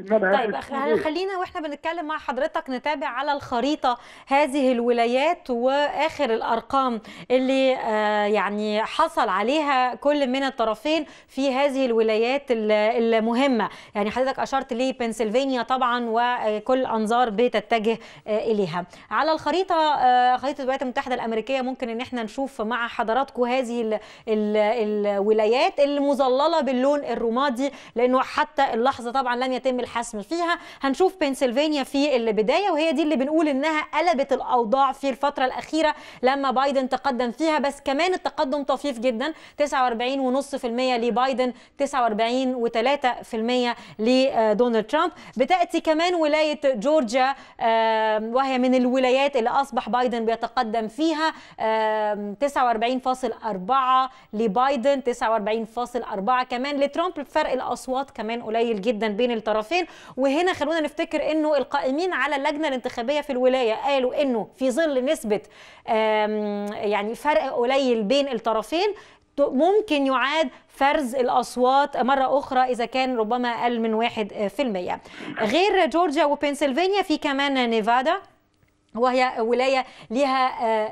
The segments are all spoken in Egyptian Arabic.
انما طيب خلينا واحنا بنتكلم مع حضرتك نتابع على الخريطه هذه الولايات واخر الارقام اللي آه يعني حصل عليها كل من الطرفين في هذه الولايات المهمه يعني حضرتك اشرت لبنسلفانيا طبعا وكل الانظار بتتجه آه اليها على الخريطه آه خريطه الولايات المتحده الامريكيه ممكن ان احنا نشوف مع حضراتكم هذه ال ال الولايات المظلله باللون الرمادي لانه حتى اللحظه طبعا لم يتم الحسم فيها هنشوف بنسلفانيا في البدايه وهي دي اللي بنقول انها قلبت الاوضاع في الفتره الاخيره لما بايدن تقدم فيها بس كمان التقدم طفيف جدا 49.5% لبايدن 49.3% لدونالد ترامب بتاتي كمان ولايه جورجيا وهي من الولايات اللي اصبح بايدن بيتقدم فيها 49.4 لبايدن 49.4 كمان لترامب فرق الاصوات كمان قليل جدا بين الطرفين وهنا خلونا نفتكر انه القائمين على اللجنه الانتخابيه في الولايه قالوا انه في ظل نسبه يعني فرق قليل بين الطرفين ممكن يعاد فرز الأصوات مرة أخرى إذا كان ربما أقل من واحد في المية غير جورجيا وبنسلفانيا في كمان نيفادا وهي ولايه لها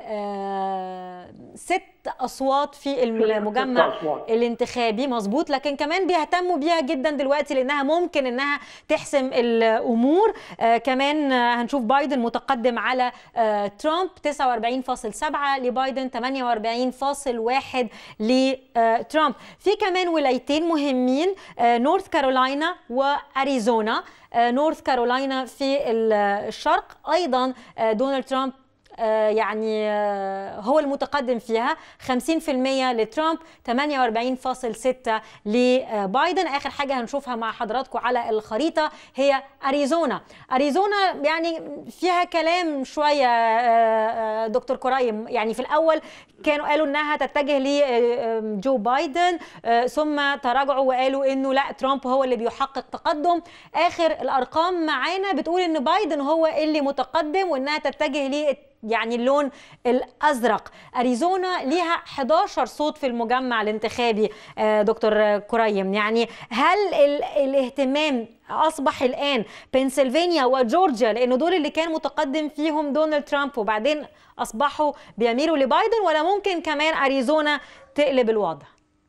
ست اصوات في المجمع الانتخابي مظبوط لكن كمان بيهتموا بيها جدا دلوقتي لانها ممكن انها تحسم الامور كمان هنشوف بايدن متقدم على ترامب 49.7 لبايدن 48.1 لترامب في كمان ولايتين مهمين نورث كارولاينا واريزونا نورث كارولاينا في الشرق ايضا دونالد ترامب يعني هو المتقدم فيها 50% لترامب 48.6 لبايدن اخر حاجه هنشوفها مع حضراتكم على الخريطه هي اريزونا اريزونا يعني فيها كلام شويه دكتور كرايم يعني في الاول كانوا قالوا انها تتجه لجو بايدن ثم تراجعوا وقالوا انه لا ترامب هو اللي بيحقق تقدم اخر الارقام معانا بتقول ان بايدن هو اللي متقدم وانها تتجه ل يعني اللون الازرق اريزونا ليها 11 صوت في المجمع الانتخابي دكتور كريم يعني هل الاهتمام اصبح الان بنسلفانيا وجورجيا لانه دول اللي كان متقدم فيهم دونالد ترامب وبعدين اصبحوا بيميلوا لبايدن ولا ممكن كمان اريزونا تقلب الوضع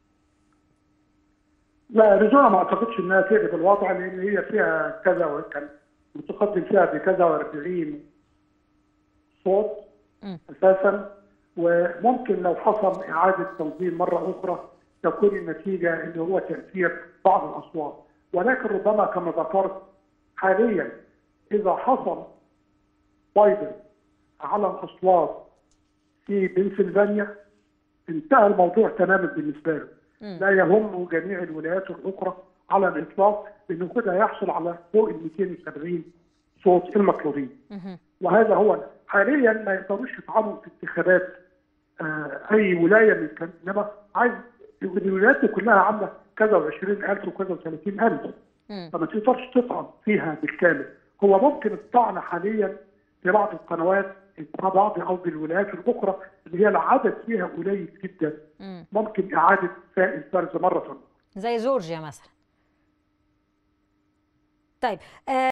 لا اريزونا ما اعتقدش انها تقلب الوضع لان هي فيها كذا وكان متقدم فيها بكذا و40 صوت اساسا وممكن لو حصل اعاده تنظيم مره اخرى تكون النتيجه اللي هو تاثير بعض الاصوات ولكن ربما كما ذكرت حاليا اذا حصل بايدن على الاصوات في بنسلفانيا انتهى الموضوع تماما بالنسبه له لا يهم جميع الولايات الاخرى على الاطلاق لانه كده يحصل على فوق ال 270 صوت المطلوبين وهذا هو حاليا ما يقدروش يطعنوا في انتخابات آه اي ولايه من كان انما عايز الولايات دي كلها عامله كذا و20000 وكذا و30000 فما تقدرش تطعن فيها بالكامل هو ممكن الطعن حاليا في بعض القنوات بعض او بالولايات الاخرى اللي هي العدد فيها قليل جدا ممكن اعاده فائز فرز مره زي جورجيا مثلا طيب آه